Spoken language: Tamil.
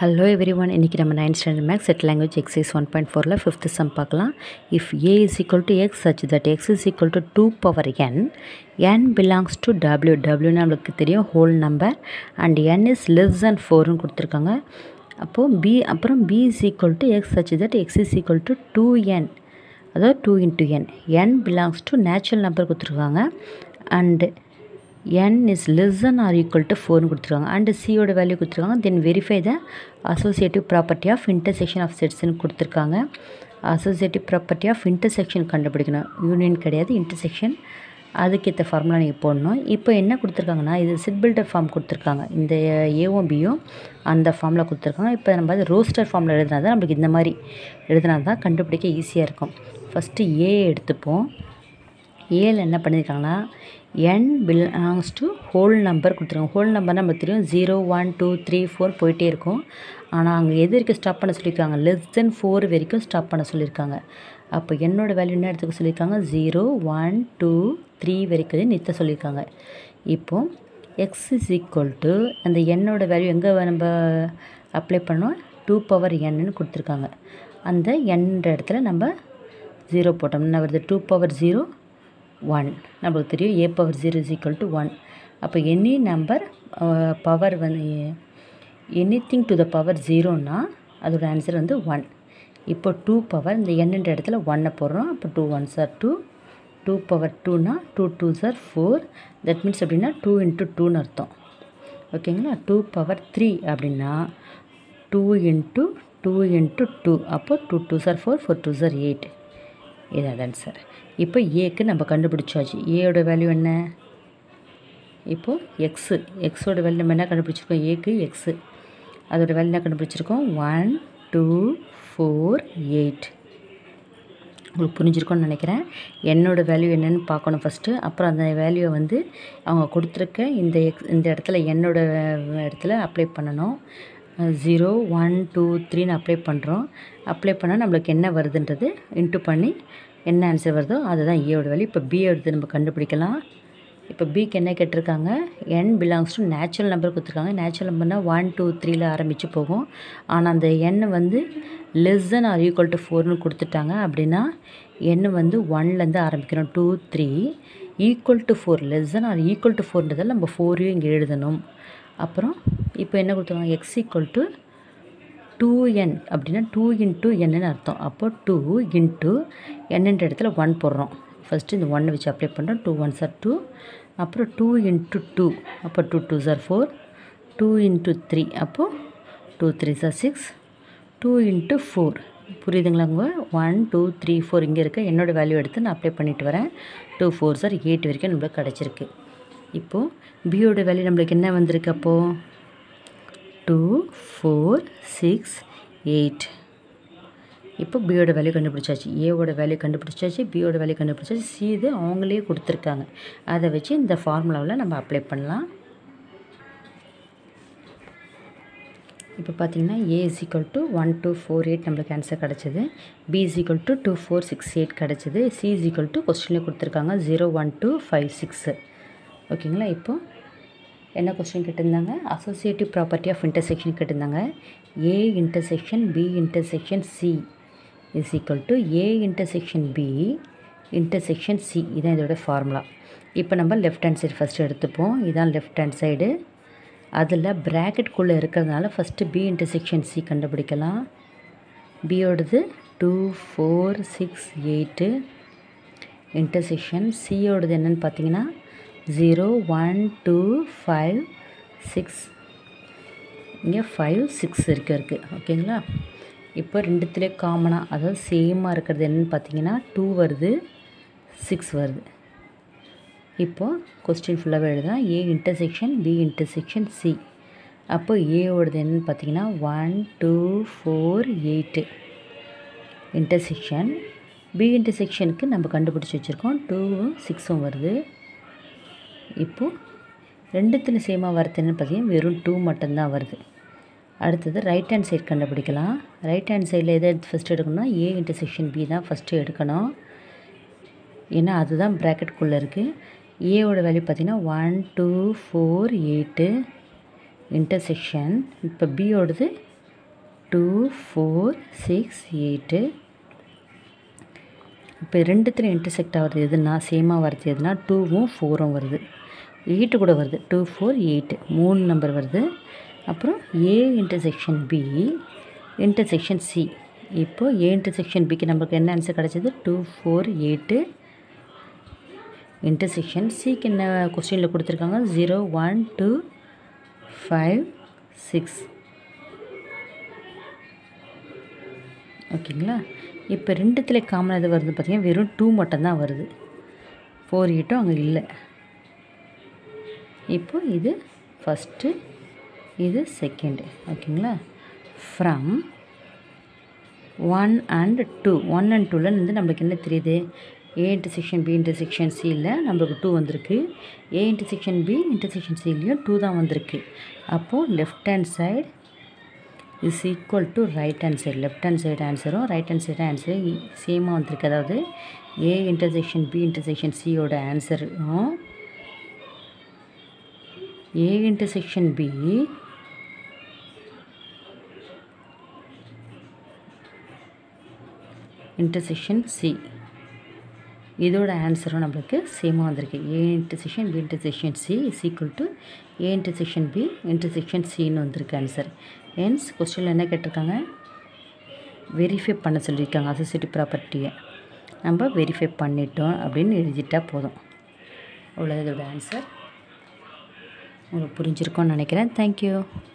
ஹலோ எவ்ரி ஒன் இன்றைக்கி நம்ம ninth standard maths set language exercise one point ஃபோரில் ஃபிஃப்த் சம் பார்க்கலாம் if A is equal to X such that X is equal to two power N N belongs to W W நம்மளுக்கு தெரியும் whole number and N is less than ஃபோர்னு கொடுத்துருக்காங்க அப்போது பி அப்புறம் B is equal to X such that X is equal to two N அதாவது two into N N belongs to natural number கொடுத்துருக்காங்க and n is less than or equal to ஃபோர்னு கொடுத்துருக்காங்க அண்டு சியோட வேல்யூ கொடுத்துருக்காங்க then verify the associative property of intersection of செட்ஸ்னு கொடுத்துருக்காங்க அசோசியேட்டிவ் ப்ராப்பர்ட்டி ஆஃப் இன்டர்செக்ஷன் கண்டுபிடிக்கணும் யூனியன் கிடையாது இன்டர்செக்ஷன் அதுக்கேற்ற ஃபார்முலா நீங்கள் போடணும் இப்போ என்ன கொடுத்துருக்காங்கன்னா இது சிட் பில்டர் ஃபார்ம் கொடுத்துருக்காங்க இந்த ஏவும் பியும் அந்த ஃபார்மில் கொடுத்துருக்காங்க இப்போ நம்ம அது ரோஸ்டர் ஃபார்மில் எழுதினா தான் நம்மளுக்கு இந்த மாதிரி எழுதினா தான் கண்டுபிடிக்க ஈஸியாக இருக்கும் ஃபஸ்ட்டு ஏ எடுத்துப்போம் ஏல என்ன பண்ணியிருக்காங்கன்னா N belongs to whole number கொடுத்துருக்காங்க ஹோல் நம்பர் நமக்கு தெரியும் zero one two three four போயிட்டே இருக்கும் ஆனால் அங்கே எது வரைக்கும் ஸ்டாப் பண்ண சொல்லியிருக்காங்க லெஸ் தென் ஃபோர் வரைக்கும் ஸ்டாப் பண்ண சொல்லியிருக்காங்க அப்போ என்னோட வேல்யூ என்ன எடுத்துக்க சொல்லியிருக்காங்க ஜீரோ ஒன் டூ த்ரீ வரைக்கும் நிறுத்த சொல்லியிருக்காங்க இப்போது எக்ஸ் இஸ் ஈக்குவல் டு அந்த என்னோட வேல்யூ எங்கே நம்ம அப்ளை பண்ணோம் டூ பவர் என்னன்னு கொடுத்துருக்காங்க அந்த என்ற இடத்துல நம்ம ஜீரோ போட்டோம் என்ன வருது டூ பவர் ஜீரோ ஒன் நம்மளுக்கு தெரியும் A power zero is equal to one அப்போ எனி நம்பர் பவர் வந்து anything to the power ஜீரோன்னா அதோட ஆன்சர் வந்து ஒன் இப்போ டூ பவர் இந்த எண்ணுன்ற இடத்துல ஒன்னை போடுறோம் அப்போ டூ ஒன் சார் டூ டூ பவர் டூனா டூ டூ சார் ஃபோர் தட் மீன்ஸ் அப்படின்னா டூ இன்ட்டு டூன்னு அர்த்தம் ஓகேங்களா டூ பவர் த்ரீ அப்படின்னா two into two into two அப்போ டூ டூ சார் ஃபோர் ஃபோர் டூ சார் எயிட் இதான் ஆன்சர் இப்போ ஏக்கு நம்ம கண்டுபிடிச்சாச்சு ஏயோட வேல்யூ என்ன இப்போது எக்ஸு எக்ஸோட வேல்யூ நம்ம என்ன கண்டுபிடிச்சிருக்கோம் ஏக்கு எக்ஸு அதோட வேல்யூ என்ன கண்டுபிடிச்சிருக்கோம் ஒன் டூ ஃபோர் எயிட் உங்களுக்கு புரிஞ்சிருக்கும்னு நினைக்கிறேன் என்னோடய வேல்யூ என்னென்னு பார்க்கணும் ஃபஸ்ட்டு அப்புறம் அந்த வேல்யூவை வந்து அவங்க கொடுத்துருக்க இந்த எக்ஸ் இந்த இடத்துல என்னோட இடத்துல அப்ளை பண்ணணும் ஜீரோ ஒன் டூ த்ரீன்னு அப்ளை பண்ணுறோம் அப்ளை பண்ணால் நம்மளுக்கு என்ன வருதுன்றது இன்ட்டு பண்ணி என்ன ஆன்சர் வருதோ அதுதான் ஏவோட வேல்யூ இப்போ பி எடுத்து நம்ம கண்டுபிடிக்கலாம் இப்போ பிக்கு என்ன கேட்டிருக்காங்க N belongs to natural number கொடுத்துருக்காங்க நேச்சுரல் நம்பர்னால் ஒன் டூ த்ரீல ஆரம்பித்து போகும் ஆனால் அந்த எண் வந்து less then or equal to ஃபோர்னு கொடுத்துட்டாங்க அப்படின்னா எண் வந்து ஒன்லேருந்து ஆரம்பிக்கணும் two three equal to four less then or equal to ஃபோர்ன்றதால் நம்ம ஃபோரையும் இங்கே எழுதணும் அப்புறம் இப்போ என்ன கொடுத்துருக்காங்க X equal to two N அப்படின்னா டூ இன்ட்டு என்னன்னு அர்த்தம் அப்போ டூ இன்ட்டு என்னன்ற இடத்துல ஒன் போடுறோம் ஃபஸ்ட்டு இந்த ஒன்னை வச்சு அப்ளை பண்ணுறோம் டூ ஒன் சார் டூ அப்புறம் டூ இன்ட்டு டூ அப்போ டூ டூ சார் ஃபோர் டூ இன்ட்டு த்ரீ அப்போது டூ த்ரீ சார் சிக்ஸ் டூ இன்ட்டு ஃபோர் புரியுதுங்களாங்க ஒன் டூ த்ரீ ஃபோர் இங்கே இருக்க என்னோடய வேல்யூ எடுத்து நான் அப்ளை பண்ணிட்டு வரேன் டூ ஃபோர் சார் எயிட் வரைக்கும் நம்மளுக்கு கிடச்சிருக்கு இப்போது பியோட வேல்யூ நம்மளுக்கு என்ன வந்திருக்கு அப்போது டூ ஃபோர் சிக்ஸ் எயிட் இப்போ பியோட வேல்யூ கண்டுபிடிச்சாச்சு ஏவோட வேல்யூ கண்டுபிடிச்சாச்சு பியோட வேல்யூ கண்டுபிடிச்சாச்சு சி இது அவங்களே கொடுத்துருக்காங்க அதை வச்சு இந்த ஃபார்முலாவில் நம்ம அப்ளை பண்ணலாம் இப்போ பார்த்தீங்கன்னா A is equal to one two four eight நம்மளுக்கு ஆன்சர் கிடச்சிது B is equal to two four six eight கிடச்சிது சி இஸ் ஈக்குவல் டு கொஸ்டின்லேயே கொடுத்துருக்காங்க zero one two five six ஓகேங்களா இப்போ என்ன கொஸ்டின் கேட்டிருந்தாங்க அசோசியேட்டிவ் ப்ராப்பர்ட்டி ஆஃப் இன்டர்செக்ஷன் கேட்டிருந்தாங்க A intersection B intersection C is equal to A intersection B intersection C இதான் இதோட ஃபார்முலா இப்போ நம்ம லெஃப்ட் ஹேண்ட் சைடு ஃபஸ்ட்டு எடுத்துப்போம் இதான் லெஃப்ட் ஹேண்ட் சைடு அதில் ப்ராக்கெட்குள்ளே இருக்கிறதுனால ஃபஸ்ட்டு பி இன்டர்செக்ஷன் சி கண்டுபிடிக்கலாம் பியோடது two four six eight intersection சியோடது என்னென்னு பார்த்தீங்கன்னா zero one two five six இங்கே ஃபைவ் சிக்ஸ் இருக்க இருக்குது ஓகேங்களா இப்போ ரெண்டுத்துலேயே காமனாக அதாவது சேமாக இருக்கிறது என்னென்னு பார்த்தீங்கன்னா டூ வருது சிக்ஸ் வருது இப்போது கொஸ்டின் ஃபுல்லாகவே எழுதலாம் A intersection B intersection C அப்போ ஏவோடது என்னென்னு பார்த்தீங்கன்னா one two four eight intersection B இன்டர்செக்ஷனுக்கு நம்ம கண்டுபிடிச்சி வச்சுருக்கோம் டூவும் சிக்ஸும் வருது இப்போது ரெண்டுத்தில் சேமாக வரது என்னன்னு பார்த்தீங்கன்னா வெறும் டூ மட்டும்தான் வருது அடுத்தது ரைட் ஹேண்ட் சைடு கண்டுபிடிக்கலாம் ரைட் ஹேண்ட் சைடில் எதை எடுத்து ஃபஸ்ட்டு எடுக்கணும்னா ஏ இன்டர்செக்ஷன் பி தான் ஃபஸ்ட்டு எடுக்கணும் ஏன்னா அதுதான் ப்ராக்கெட்குள்ளே இருக்குது ஏவோட வேல்யூ பார்த்திங்கன்னா one two four eight intersection இப்போ பியோடது டூ ஃபோர் சிக்ஸ் எயிட்டு இப்போ ரெண்டுத்துல இன்டர்செக்ட் ஆகிறது எதுனா சேமாக வருது எதுனா டூவும் ஃபோரும் வருது எயிட்டு கூட வருது டூ ஃபோர் எயிட்டு மூணு நம்பர் வருது அப்புறம் A intersection B intersection C இப்போது ஏ இன்டர்செக்ஷன் பிக்கு நமக்கு என்ன ஆன்சர் கிடச்சிது டூ ஃபோர் எயிட்டு இன்டர்செக்ஷன் சிக்கு என்ன கொஸ்டினில் கொடுத்துருக்காங்க zero one two five six ஓகேங்களா இப்போ ரெண்டுத்தில் காமன் எது வருது பார்த்தீங்கன்னா வெறும் டூ மட்டும்தான் வருது ஃபோர் எயிட்டும் அங்கே இல்லை இப்போ இது ஃபஸ்ட்டு இது செகண்டு ஓகேங்களா from one and two one and டூவில் வந்து நம்மளுக்கு என்ன தெரியுது ஏ இன்டர்செக்ஷன் பி இன்டர்செக்ஷன் சியில் நம்மளுக்கு டூ வந்திருக்கு ஏ இன்டர்செக்ஷன் பி இன்டர்செக்ஷன் சிலையும் டூ தான் வந்திருக்கு அப்போது left hand side is equal to right hand side left hand side ஆன்சரும் ரைட் ஹேண்ட் சைடு ஆன்சரும் சேமாக வந்திருக்கு அதாவது ஏ இன்டர்செக்ஷன் பி இன்டர்செக்ஷன் சியோட ஆன்சரும் A intersection B intersection C இதோட ஆன்சரும் நம்மளுக்கு சேமாக வந்திருக்கு A intersection B intersection C is equal to A intersection B intersection சின்னு வந்திருக்கு ஆன்சர் ஹென்ஸ் கொஸ்டினில் என்ன கேட்டிருக்காங்க வெரிஃபை பண்ண சொல்லியிருக்காங்க அசோசியேட்டிவ் ப்ராப்பர்ட்டியை நம்ம வெரிஃபை பண்ணிட்டோம் அப்படின்னு எழுதிட்டா போதும் அவ்வளோ இதோட ஆன்சர் உங்களுக்கு புரிஞ்சிருக்கோன்னு நினைக்கிறேன் தேங்க்யூ